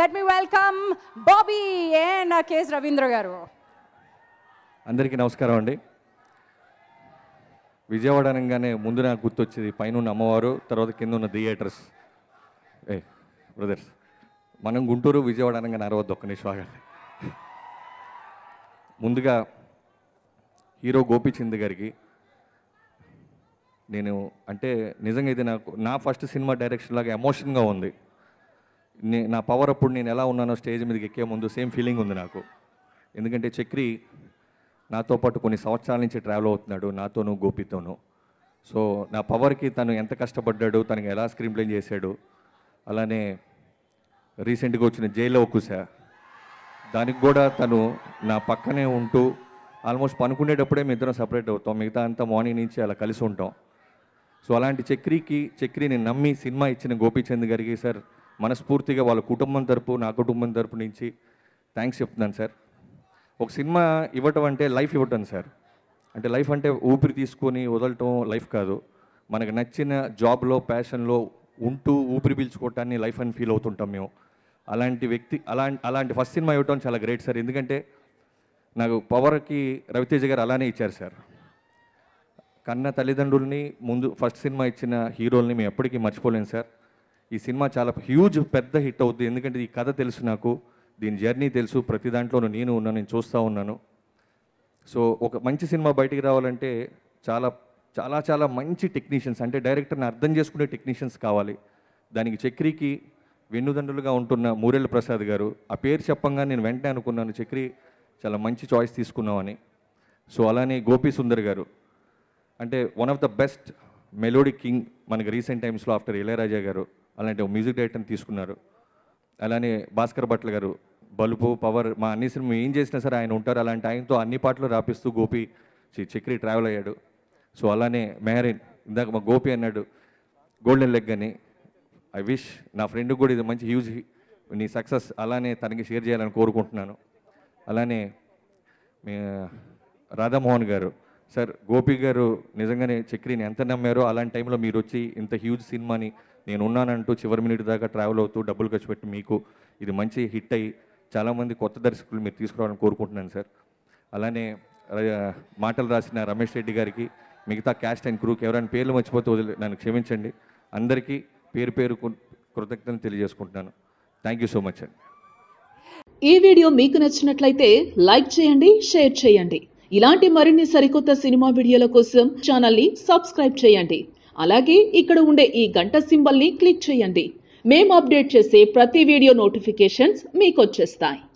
let me welcome Bobby and KS Ravindra garu అందరికీ నమస్కారం అండి విజయవాడ అనగానే ముందు నాకు గుర్తొచ్చేది పైన ఉన్న అమ్మవారు తర్వాత కింద ఉన్న థియేటర్స్ ఏ బ్రదర్స్ మనం గుంటూరు విజయవాడ అనగానే అరవద్దు ఒక్క నిమిషం ఆగండి ముందుగా హీరో గోపిచంద్ గారికి నేను అంటే నిజంగా ఇది నాకు నా ఫస్ట్ సినిమా డైరెక్షన్ లాగా ఎమోషన్గా ఉంది నే నా పవర్ అప్పుడు నేను ఎలా ఉన్నానో స్టేజ్ మీదకి ఎక్కే ముందు సేమ్ ఫీలింగ్ ఉంది నాకు ఎందుకంటే చక్రి నాతో పాటు కొన్ని సంవత్సరాల నుంచి ట్రావెల్ అవుతున్నాడు నాతోనూ గోపితోనూ సో నా పవర్కి తను ఎంత కష్టపడ్డాడు తనకి ఎలా స్క్రీన్ ప్లే చేశాడు అలానే రీసెంట్గా వచ్చిన జైల్లో కుసా దానికి కూడా తను నా పక్కనే ఉంటూ ఆల్మోస్ట్ పనుకునేటప్పుడే మీ ఇద్దరం సపరేట్ అవుతాం మిగతా అంతా మార్నింగ్ నుంచి అలా కలిసి ఉంటాం సో అలాంటి చక్రికి చక్రిని నమ్మి సినిమా ఇచ్చిన గోపీచంద్ గారికి సార్ మనస్ఫూర్తిగా వాళ్ళ కుటుంబం తరపు నా కుటుంబం తరపు నుంచి థ్యాంక్స్ చెప్తున్నాను సార్ ఒక సినిమా ఇవ్వటం అంటే లైఫ్ ఇవ్వటం సార్ అంటే లైఫ్ అంటే ఊపిరి తీసుకొని వదలటం లైఫ్ కాదు మనకు నచ్చిన జాబ్లో ప్యాషన్లో ఉంటూ ఊపిరి పీల్చుకోవటాన్ని లైఫ్ అని ఫీల్ అవుతుంటాం మేము అలాంటి వ్యక్తి అలా అలాంటి ఫస్ట్ సినిమా ఇవ్వటం చాలా గ్రేట్ సార్ ఎందుకంటే నాకు పవర్కి రవితేజ గారు అలానే ఇచ్చారు సార్ కన్న తల్లిదండ్రుల్ని ముందు ఫస్ట్ సినిమా ఇచ్చిన హీరోల్ని మేము ఎప్పటికీ మర్చిపోలేము సార్ ఈ సినిమా చాలా హ్యూజ్ పెద్ద హిట్ అవుతుంది ఎందుకంటే ఈ కథ తెలుసు నాకు దీని జర్నీ తెలుసు ప్రతి దాంట్లోనూ నేను ఉన్నాను నేను చూస్తూ ఉన్నాను సో ఒక మంచి సినిమా బయటికి రావాలంటే చాలా చాలా చాలా మంచి టెక్నీషియన్స్ అంటే డైరెక్టర్ని అర్థం చేసుకునే టెక్నీషియన్స్ కావాలి దానికి చక్రికి వెన్నుదండులుగా ఉంటున్న మూరెళ్ళ ప్రసాద్ గారు ఆ పేరు చెప్పంగా నేను వెంటనే అనుకున్నాను చక్రి చాలా మంచి చాయిస్ తీసుకున్నామని సో అలానే గోపి సుందర్ గారు అంటే one of the best melody king మనకి రీసెంట్ టైమ్స్లో ఆఫ్టర్ ఇళయరాజా గారు అలాంటి ఒక మ్యూజిక్ డైరెక్టర్ని తీసుకున్నారు అలానే భాస్కర్ భట్ల గారు బలుపు పవర్ మా అన్ని సినిమా ఏం చేసినా సరే ఆయన ఉంటారు అలాంటి ఆయనతో అన్ని పాటలు రాపిస్తూ గోపి చి- చక్రి ట్రావెల్ అయ్యాడు సో అలానే మెహరీన్ ఇందాక మా గోపి అన్నాడు గోల్డెన్ లెగ్ అని ఐ విష్ నా ఫ్రెండ్కి కూడా ఇది మంచి హ్యూజ్ నీ సక్సెస్ అలానే తనకి షేర్ చేయాలని కోరుకుంటున్నాను అలానే మీ రాధామోహన్ గారు సార్ గోపి గారు నిజంగానే చక్రిని ఎంత నమ్మారో అలాంటి టైంలో మీరు వచ్చి ఇంత హ్యూజ్ సినిమాని నేను ఉన్నానంటూ చివరి మినిట్ దాకా ట్రావెల్ అవుతూ డబ్బులు ఖర్చు పెట్టి మీకు ఇది మంచి హిట్ అయ్యి చాలామంది కొత్త దర్శకులు మీరు తీసుకురావాలని కోరుకుంటున్నాను సార్ అలానే ర- మాటలు రాసిన రమేష్ రెడ్డి గారికి మిగతా క్యాస్ట్ అండ్ క్రూకి ఎవరైనా పేర్లు మర్చిపోతే వదిలే నన్ను క్షమించండి అందరికీ పేరు పేరు కృతజ్ఞతలు తెలియజేసుకుంటున్నాను థ్యాంక్ యూ సో మచ్ అండి ఈ వీడియో మీకు నచ్చినట్లయితే లైక్ చేయండి షేర్ చేయండి ఇలాంటి మరిన్ని సరికొత్త సినిమా వీడియోల కోసం ఛానల్ని సబ్స్క్రైబ్ చేయండి అలాగే ఇక్కడ ఉండే ఈ గంట సింబల్ని క్లిక్ చేయండి మేము అప్డేట్ చేసే ప్రతి వీడియో నోటిఫికేషన్స్ మీకు వచ్చేస్తాయి